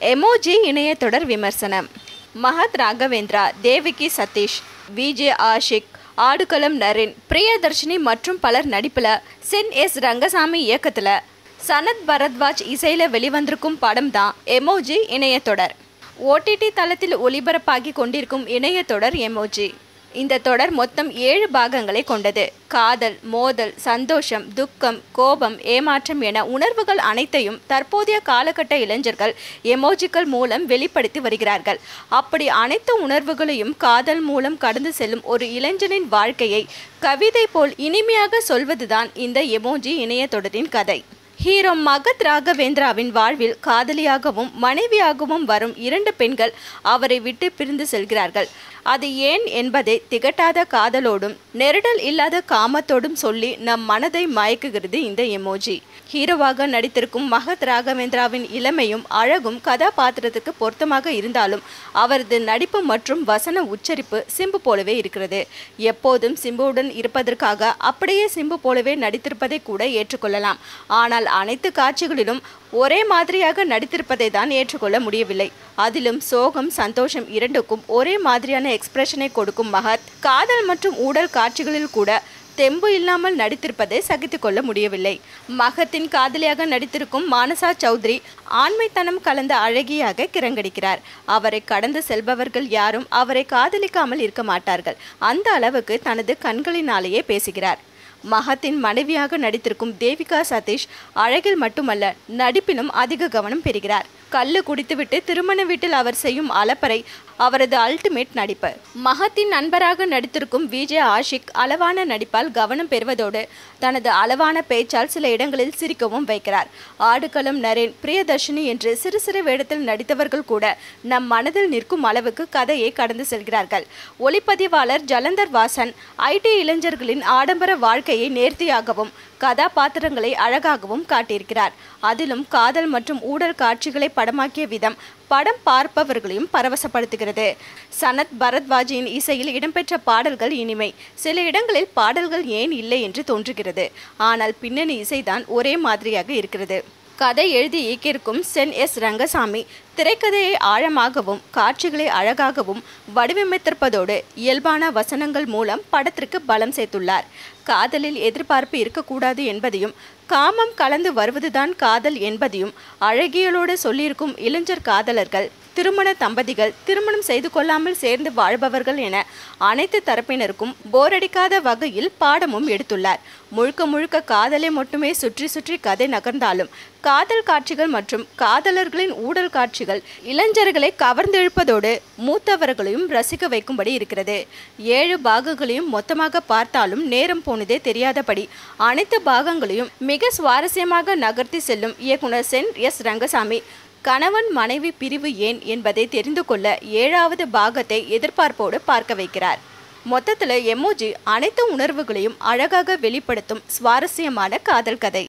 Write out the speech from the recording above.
emoji இணையத்தொடர் விமர்சனம் Mahat Raghavendra Devika Sathish V J Ashiq Aadukalam Naren Priyadarshini மற்றும் பலர் நடிப்பில் சென் எஸ் ரங்கசாமி இயக்கத்தில் சனத் பரத்வாஜ் இசையில் வெளிவந்திருக்கும் படம் தான் எமோஜி இணையத்தொடர் ஓடிடி தளத்தில் ஒளிபரப்பாகி கொண்டிருக்கும் இணையத்தொடர் எமோஜி இந்த தொடர் மொத்தம் ஏழு பாகங்களை கொண்டது காதல் மோதல் சந்தோஷம் துக்கம் கோபம் ஏமாற்றம் என உணர்வுகள் அனைத்தையும் தற்போதைய காலகட்ட இளைஞர்கள் எமோஜிக்கள் மூலம் வெளிப்படுத்தி வருகிறார்கள் அப்படி அனைத்து உணர்வுகளையும் காதல் மூலம் கடந்து செல்லும் ஒரு இளைஞனின் வாழ்க்கையை கவிதை போல் இனிமையாக சொல்வதுதான் இந்த எமோஜி இணையத்தொடரின் கதை ஹீரோ மகத் ராகவேந்திராவின் வாழ்வில் காதலியாகவும் மனைவியாகவும் வரும் இரண்டு பெண்கள் அவரை விட்டு பிரிந்து செல்கிறார்கள் அது ஏன் என்பதை திகட்டாத காதலோடும் நெருடல் இல்லாத காமத்தோடும் சொல்லி நம் மனதை மயக்குகிறது இந்த எமோஜி ஹீரோவாக நடித்திருக்கும் மகத் ராகவேந்திராவின் இளமையும் அழகும் கதாபாத்திரத்துக்கு பொருத்தமாக இருந்தாலும் அவரது நடிப்பு மற்றும் வசன உச்சரிப்பு சிம்பு போலவே இருக்கிறது எப்போதும் சிம்புவுடன் இருப்பதற்காக அப்படியே சிம்பு போலவே நடித்திருப்பதை கூட ஏற்றுக்கொள்ளலாம் ஆனால் அனைத்து காட்சிகளிலும் ஒரே மாதிரியாக நடித்திருப்பதை தான் ஏற்றுக்கொள்ள முடியவில்லை அதிலும் சோகம் சந்தோஷம் இரண்டுக்கும் ஒரே மாதிரியான எக்ஸ்பிரஷனை கொடுக்கும் மகத் காதல் மற்றும் ஊடல் காட்சிகளில் கூட தெம்பு இல்லாமல் நடித்திருப்பதை சகித்து கொள்ள முடியவில்லை மகத்தின் காதலியாக நடித்திருக்கும் மானசா சௌத்ரி ஆண்மைத்தனம் கலந்த அழகியாக கிறங்கடிக்கிறார் அவரை கடந்து செல்பவர்கள் யாரும் அவரை காதலிக்காமல் இருக்க மாட்டார்கள் அந்த அளவுக்கு தனது கண்களினாலேயே பேசுகிறார் மகத்தின் மனைவியாக நடித்திருக்கும் தேவிகா சதீஷ் அழகில் மட்டுமல்ல நடிப்பிலும் அதிக கவனம் பெறுகிறார் கள்ளு குடித்துவிட்டு திருமண வீட்டில் அவர் செய்யும் அலப்பறை அவரது அல்டிமேட் நடிப்பு மகத்தின் நண்பராக நடித்திருக்கும் விஜய் ஆஷிக் அளவான நடிப்பால் கவனம் பெறுவதோடு தனது அளவான பேச்சால் சில இடங்களில் சிரிக்கவும் வைக்கிறார் ஆடுகளம் நரேன் பிரியதர்ஷினி என்று சிறு சிறு வேடத்தில் நடித்தவர்கள் கூட நம் மனதில் நிற்கும் அளவுக்கு கதையை கடந்து செல்கிறார்கள் ஒளிப்பதிவாளர் ஜலந்தர் வாசன் ஐடி இளைஞர்களின் ஆடம்பர வாழ்க்கையை நேர்த்தியாகவும் கதாபாத்திரங்களை அழகாகவும் காட்டியிருக்கிறார் அதிலும் காதல் மற்றும் ஊடல் காட்சிகளை படமாக்கிய விதம் படம் பார்ப்பவர்களையும் பரவசப்படுத்துகிறது சனத் பரத்வாஜியின் இசையில் இடம்பெற்ற பாடல்கள் இனிமை சில இடங்களில் பாடல்கள் ஏன் இல்லை என்று தோன்றுகிறது ஆனால் பின்னணி இசைதான் ஒரே மாதிரியாக இருக்கிறது கதை எழுதி இயக்கியிருக்கும் சென் எஸ் ரங்கசாமி திரைக்கதையை ஆழமாகவும் காட்சிகளை அழகாகவும் வடிவமைத்திருப்பதோடு இயல்பான வசனங்கள் மூலம் படத்திற்கு பலம் சேர்த்துள்ளார் காதலில் எதிர்பார்ப்பு இருக்கக்கூடாது என்பதையும் காமம் கலந்து வருவதுதான் காதல் என்பதையும் அழகியலோடு சொல்லியிருக்கும் இளைஞர் காதலர்கள் திருமண தம்பதிகள் திருமணம் செய்து கொள்ளாமல் சேர்ந்து வாழ்பவர்கள் என அனைத்து தரப்பினருக்கும் போரடிக்காத வகையில் பாடமும் எடுத்துள்ளார் முழுக்க முழுக்க காதலை மட்டுமே சுற்றி சுற்றி கதை நகர்ந்தாலும் காதல் காட்சிகள் மற்றும் காதலர்களின் ஊடல் காட்சிகள் இளைஞர்களை கவர்ந்தெழுப்பதோடு மூத்தவர்களையும் ரசிக்க வைக்கும்படி இருக்கிறது ஏழு பாகங்களையும் மொத்தமாக பார்த்தாலும் நேரம் போனதே தெரியாதபடி அனைத்து பாகங்களையும் மிக சுவாரஸ்யமாக நகர்த்தி செல்லும் இயக்குனர் சென் எஸ் ரங்கசாமி கணவன் மனைவி பிரிவு ஏன் என்பதை தெரிந்து கொள்ள ஏழாவது பாகத்தை எதிர்பார்ப்போடு பார்க்க வைக்கிறார் மொத்தத்தில் எமோஜி அனைத்து உணர்வுகளையும் அழகாக வெளிப்படுத்தும் சுவாரஸ்யமான காதல் கதை